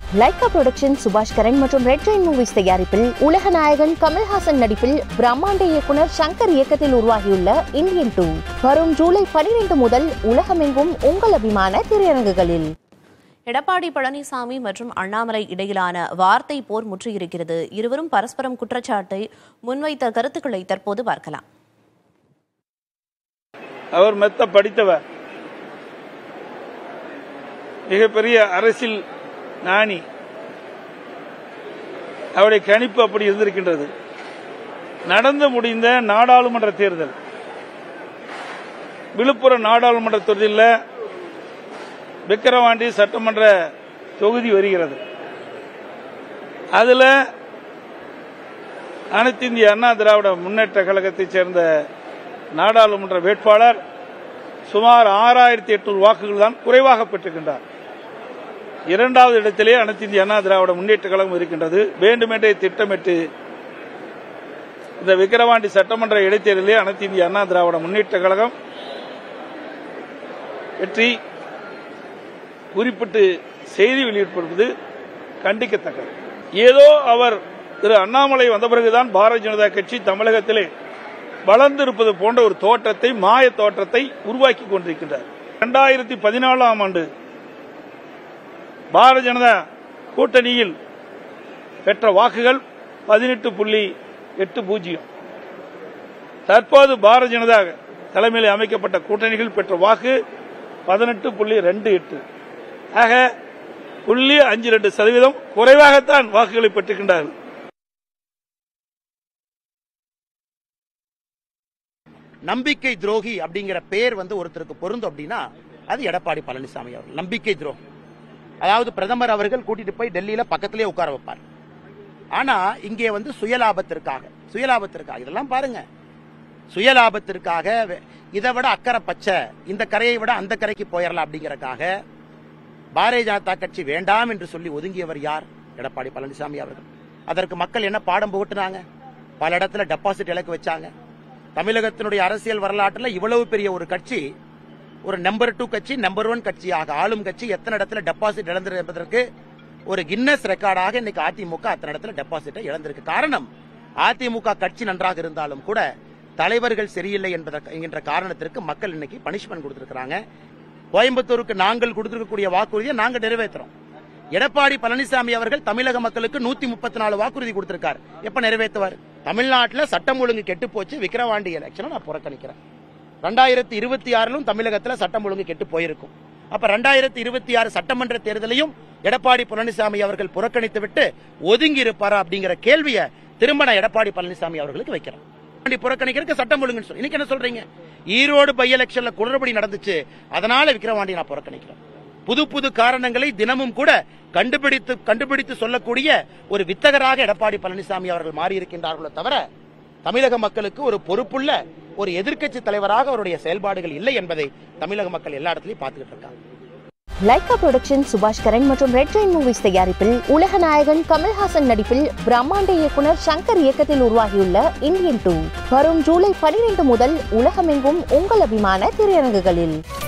Lyca production சுபாஷ் கரன் மற்றும் red Jain movies தயாரிப்பில் உலக நாயகன் கமல்ஹாசன் நடிப்பில் பிரம்மாண்ட இயக்குனர் சங்கர் இயக்கத்தில் உருவாகியுள்ள இந்தியன் டூ வரும் ஜூலை பனிரெண்டு முதல் உலகமெங்கும் உங்கள் அபிமான திரையரங்குகளில் எடப்பாடி பழனிசாமி மற்றும் அண்ணாமலை இடையிலான வார்த்தை போர் முற்றியிருக்கிறது இருவரும் பரஸ்பரம் குற்றச்சாட்டை முன்வைத்த கருத்துக்களை தற்போது பார்க்கலாம் அவர் மெத்த படித்தவர் மிகப்பெரிய அரசியல் ஞானி அவருடைய கணிப்பு அப்படி இருந்திருக்கின்றது நடந்து முடிந்த நாடாளுமன்ற தேர்தல் விழுப்புரம் நாடாளுமன்ற தேர்தலில் விக்கிரவாண்டி சட்டமன்ற தொகுதி வருகிறது அதுல அனைத்து இந்திய அண்ணா திராவிட முன்னேற்ற கழகத்தைச் சேர்ந்த நாடாளுமன்ற வேட்பாளர் சுமார் ஆறாயிரத்தி எட்நூறு வாக்குகள் தான் குறைவாக பெற்றிருக்கின்றார் இரண்டாவது இடத்திலே அனைத்து இந்திய அண்ணா திராவிட முன்னேற்ற கழகம் இருக்கின்றது வேண்டுமென்றே திட்டமிட்டு இந்த விக்கிரவாண்டி சட்டமன்ற இடைத்தேர்தலிலே அனைத்து இந்திய அண்ணா திராவிட முன்னேற்ற கழகம் வெற்றி குறிப்பிட்டு செய்தி வெளியிட்டிருப்பது கண்டிக்கத்தக்கது ஏதோ அவர் திரு அண்ணாமலை வந்த பிறகுதான் பாரதிய ஜனதா கட்சி தமிழகத்திலே வளர்ந்திருப்பது போன்ற ஒரு தோற்றத்தை மாய தோற்றத்தை உருவாக்கி கொண்டிருக்கின்றார் இரண்டாயிரத்தி பதினாலாம் ஆண்டு பாரதிய ஜனதா கூட்டணியில் பெற்ற வாக்குகள் பதினெட்டு புள்ளி எட்டு பூஜ்ஜியம் தற்போது பாரதிய ஜனதா தலைமையில் அமைக்கப்பட்ட கூட்டணிகள் பெற்ற வாக்கு பதினெட்டு புள்ளி ரெண்டு எட்டு ஆக புள்ளி அஞ்சு ரெண்டு சதவீதம் குறைவாகத்தான் வாக்குகளை பெற்றுக்கின்றார்கள் நம்பிக்கை துரோகி அப்படிங்கிற பேர் வந்து ஒருத்தருக்கு பொருந்தும் அப்படின்னா அது எடப்பாடி பழனிசாமி அவர்கள் நம்பிக்கை துரோகி அதாவது பிரதமர் அவர்கள் கூட்டிட்டு போய் டெல்லியில பக்கத்திலே உட்கார வைப்பார் ஆனா இங்கே வந்து சுயலாபத்திற்காக சுயலாபத்திற்காக இதெல்லாம் பாருங்க சுயலாபத்திற்காக வெ- இதை விட அக்கறை பச்சை இந்த கரையை விட அந்த கரைக்கு போயிடலாம் அப்படிங்கறக்காக பாரதிய ஜனதா கட்சி வேண்டாம் என்று சொல்லி ஒதுங்கியவர் யார் எடப்பாடி பழனிசாமி அவர்கள் அதற்கு மக்கள் என்ன பாடம் புகட்டினாங்க பல இடத்துல டெபாசிட் இலக்கு வச்சாங்க தமிழகத்தினுடைய அரசியல் வரலாற்றில் இவ்வளவு பெரிய ஒரு கட்சி ஒரு நம்பர் டூ கட்சி நம்பர் ஒன் கட்சியாக ஆளும் கட்சி எத்தனை இடத்துல டெபாசிட் இழந்தது என்பதற்கு ஒரு கின்னஸ் ரெக்கார்டாக இன்னைக்கு அதிமுக அத்தனை இடத்துல டெபாசிட்டை இழந்திருக்கு காரணம் அதிமுக கட்சி நன்றாக இருந்தாலும் கூட தலைவர்கள் சரியில்லை என்பதற்கு என்கின்ற காரணத்திற்கு மக்கள் இன்னைக்கு பனிஷ்மெண்ட் கொடுத்திருக்கிறாங்க கோயம்புத்தூருக்கு நாங்கள் கொடுத்திருக்கக்கூடிய வாக்குறுதியை நாங்க நிறைவேற்றுறோம் எடப்பாடி பழனிசாமி அவர்கள் தமிழக மக்களுக்கு நூத்தி முப்பத்தி நாலு வாக்குறுதி கொடுத்திருக்காரு எப்ப நிறைவேற்றுவார் தமிழ்நாட்டில் சட்டம் ஒழுங்கு கெட்டு போச்சு விக்கிரவாண்டி எலெக்ஷனை நான் புறக்கணிக்கிறேன் ரெண்டாயிரத்தி இருபத்தி ஆறிலும் தமிழகத்துல சட்டம் ஒழுங்கு கெட்டு போயிருக்கும் அப்ப ரெண்டாயிரத்தி இருபத்தி ஆறு சட்டமன்ற தேர்தலையும் எடப்பாடி பழனிசாமி அவர்கள் புறக்கணித்து விட்டு ஒதுங்கி இருப்பாரா அப்படிங்கிற கேள்வியை திரும்ப நான் எடப்பாடி பழனிசாமி அவர்களுக்கு வைக்கிறேன் விக்கிரவாண்டி புறக்கணிக்கிறதுக்கு சட்டம் ஒழுங்குன்னு சொல்லி இன்னைக்கு என்ன சொல்றீங்க ஈரோடு பை எலெக்ஷன்ல குளறுபடி நடந்துச்சு அதனால விக்கிரவாண்டி நான் புறக்கணிக்கிறேன் புது புது காரணங்களை தினமும் கூட கண்டுபிடித்து கண்டுபிடித்து சொல்லக்கூடிய ஒரு வித்தகராக எடப்பாடி பழனிசாமி அவர்கள் மாறியிருக்கின்றார்களோ தவிர தமிழக மக்களுக்கு ஒரு பொறுப்புள்ள ஒரு எதிர்க்கட்சி தலைவராக அவருடைய செயல்பாடுகள் இல்லை என்பதை தமிழக மக்கள் எல்லா இடத்துலயும் பார்த்துக்கிட்டு இருக்காங்க லைகா புரொடக்ஷன் சுபாஷ் கரன் மற்றும் ரெட் ஜெயின் மூவிஸ் தயாரிப்பில் உலக நாயகன் கமல்ஹாசன் நடிப்பில் பிரம்மாண்ட இயக்குனர் சங்கர் இயக்கத்தில் உருவாகியுள்ள இந்தியன் டூ வரும் ஜூலை பனிரெண்டு முதல் உலகமெங்கும் உங்கள் அபிமான திரையரங்குகளில்